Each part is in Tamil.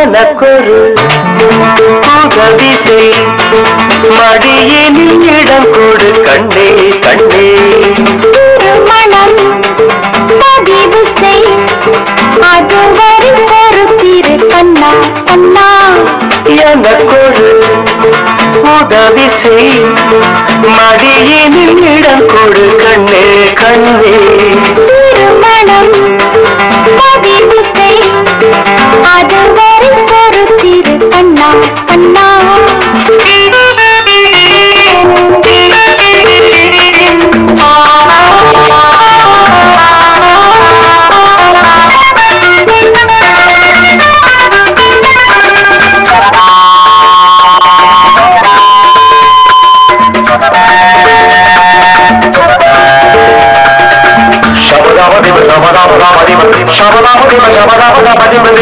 எனக்கொரு உதவி செய் மடியினில் இடம் கொடு கண்ணே கண்ணே திருமணம் பதிவு செய் அதுவரை பொறுத்திரு கண்ணா கண்ணா எனக்கொரு உதவி செய் மடியினில் இடம் கொடு கண்ணே கண்ணே திருமணம் பதிவு செய் அதுவரை பொறுத்திரு கண்ணா கண்ணா சபதாமதிம சபதாமதாமதிம சபதாமதிம சபதாமதாமதிமதி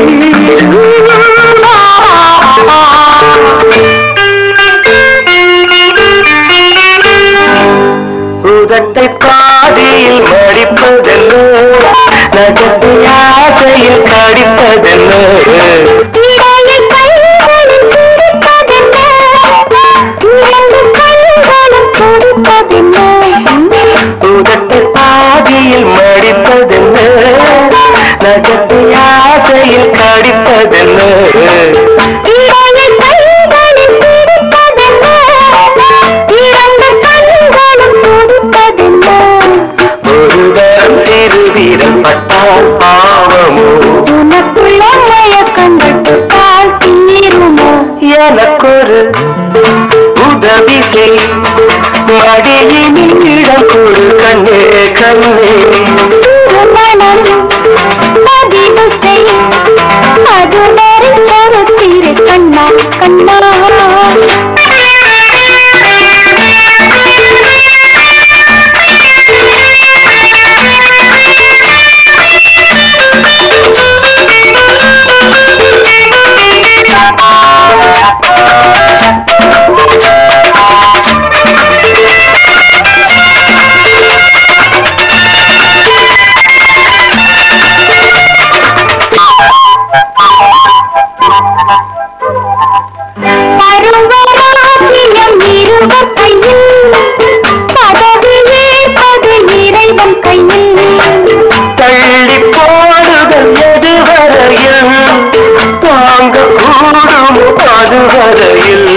உதட்டை பாதியில் மடிப்பதென்ன நகத்தை ஆசையில் கடிப்பதென்ன இடையை கைகளில் பிடிப்பதென்ன? இரண்டு கண்களும் துடிப்பதென்ன? உதட்டை பாதியில் மடிப்பதென்ன நகத்தை ஆசையில் கடிப்பதென்ன இடையை கைகளில் பிடிப்பதென்ன? இரண்டு கண்களும் துடிப்பதென்ன? ஒரு தரம் சிறு வீரல் பட்டால் பாவமோ உனக்குள்ள மயக்கங்கள் தொட்டால் தீருமோ? எனக்கொரு உதவி செய் மடியினில் இடம் கொடு கண்ணே கண்ணே திருமணம் பதிவு செய் அதுவரை பொறுத்திரு கண்ணா கண்ணா பருவராஜ்யம் இருவர் கையில் பதவியே பது இறைவன் கையில் தள்ளி போடுதல் எதுவரையில் தாங்க கூடும் அதுவரையில்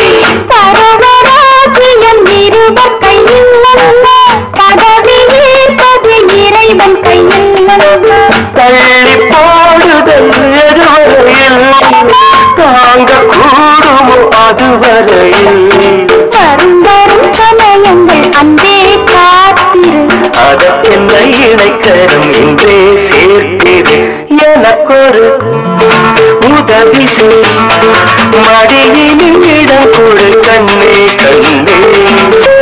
பருவராஜ்யம் இருவர் கையில் பதவியே பது இறைவன் கையில் தள்ளி போடுதல் எதுவரையில் தாங்க கூடும் அதுவரையில் வரும் வரும் சமயங்கள் அன்பே காத்திரு அதற்கென்ன இணைக்கரும் இன்றே சேர்த்திரு எனக்கொரு உதவி செய் மடியினில் இடம் கொடு கண்ணே கண்ணே